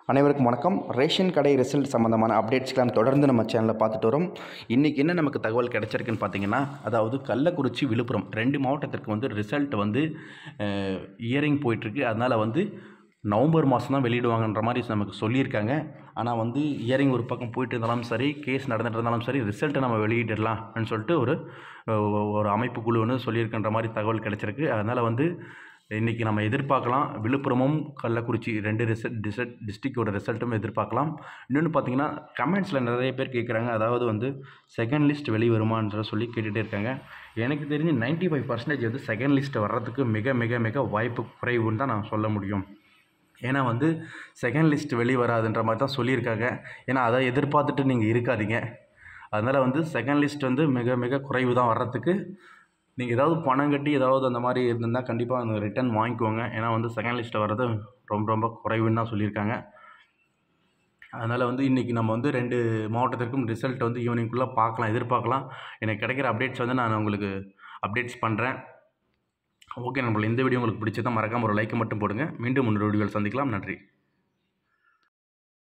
அனைவருக்கும் வணக்கம் ரேஷன் கடை ரிசல்ட் சம்மந்தமான அப்டேட்ஸ்லாம் தொடர்ந்து நம்ம சேனலில் பார்த்துட்டு வரோம் இன்றைக்கி என்ன நமக்கு தகவல் கிடைச்சிருக்குன்னு பார்த்தீங்கன்னா அதாவது கள்ளக்குறிச்சி விழுப்புரம் ரெண்டு மாவட்டத்திற்கு வந்து ரிசல்ட் வந்து இயரிங் போயிட்டுருக்கு அதனால் வந்து நவம்பர் மாதம் தான் வெளியிடுவாங்கன்ற மாதிரி நமக்கு சொல்லியிருக்காங்க ஆனால் வந்து இயரிங் ஒரு பக்கம் போயிட்டு இருந்தாலும் சரி கேஸ் நடந்துட்டு இருந்தாலும் சரி ரிசல்ட்டை நம்ம வெளியிடலாம்னு சொல்லிட்டு ஒரு ஒரு அமைப்பு குழு வந்து சொல்லியிருக்கின்ற மாதிரி தகவல் கிடைச்சிருக்கு அதனால் வந்து இன்றைக்கி நம்ம எதிர்பார்க்கலாம் விழுப்புரமும் கள்ளக்குறிச்சி ரெண்டு ரிசல்ட் டிசல்ட் டிஸ்ட்ரிக்டோட ரிசல்ட்டும் எதிர்பார்க்கலாம் இன்னொன்று பார்த்தீங்கன்னா கமெண்ட்ஸில் நிறைய பேர் கேட்குறாங்க அதாவது வந்து செகண்ட் லிஸ்ட் வெளியே வருமான்ற சொல்லி கேட்டுகிட்டே இருக்காங்க எனக்கு தெரிஞ்சு நைன்ட்டி ஃபைவ் பர்சன்டேஜ் வந்து செகண்ட் லிஸ்ட் வர்றதுக்கு மிக மிக மிக வாய்ப்பு குறைவுன்னு தான் நான் சொல்ல முடியும் ஏன்னா வந்து செகண்ட் லிஸ்ட் வெளியே வராதுன்ற மாதிரி தான் சொல்லியிருக்காங்க ஏன்னா அதை எதிர்பார்த்துட்டு நீங்கள் இருக்காதீங்க அதனால் வந்து செகண்ட் லிஸ்ட் வந்து மிக மிக குறைவு தான் வர்றதுக்கு நீங்கள் ஏதாவது பணம் கட்டி ஏதாவது அந்த மாதிரி இருந்திருந்தால் கண்டிப்பாக அந்த ரிட்டர்ன் வாங்கிக்கோங்க ஏன்னா வந்து செகண்ட் லிஸ்ட்டில் வர்றது ரொம்ப ரொம்ப குறைவுன்னு தான் சொல்லியிருக்காங்க அதனால் வந்து இன்றைக்கி நம்ம வந்து ரெண்டு மாவட்டத்திற்கும் ரிசல்ட் வந்து ஈவினிங்குள்ளே பார்க்கலாம் எதிர்பார்க்கலாம் எனக்கு கிடைக்கிற அப்டேட்ஸ் வந்து நான் உங்களுக்கு அப்டேட்ஸ் பண்ணுறேன் ஓகே நம்மள இந்த வீடியோ உங்களுக்கு பிடிச்சதா மறக்காமல் ஒரு லைக் மட்டும் போடுங்க மீண்டும் இன்னொரு வீடியோவில் சந்திக்கலாம் நன்றி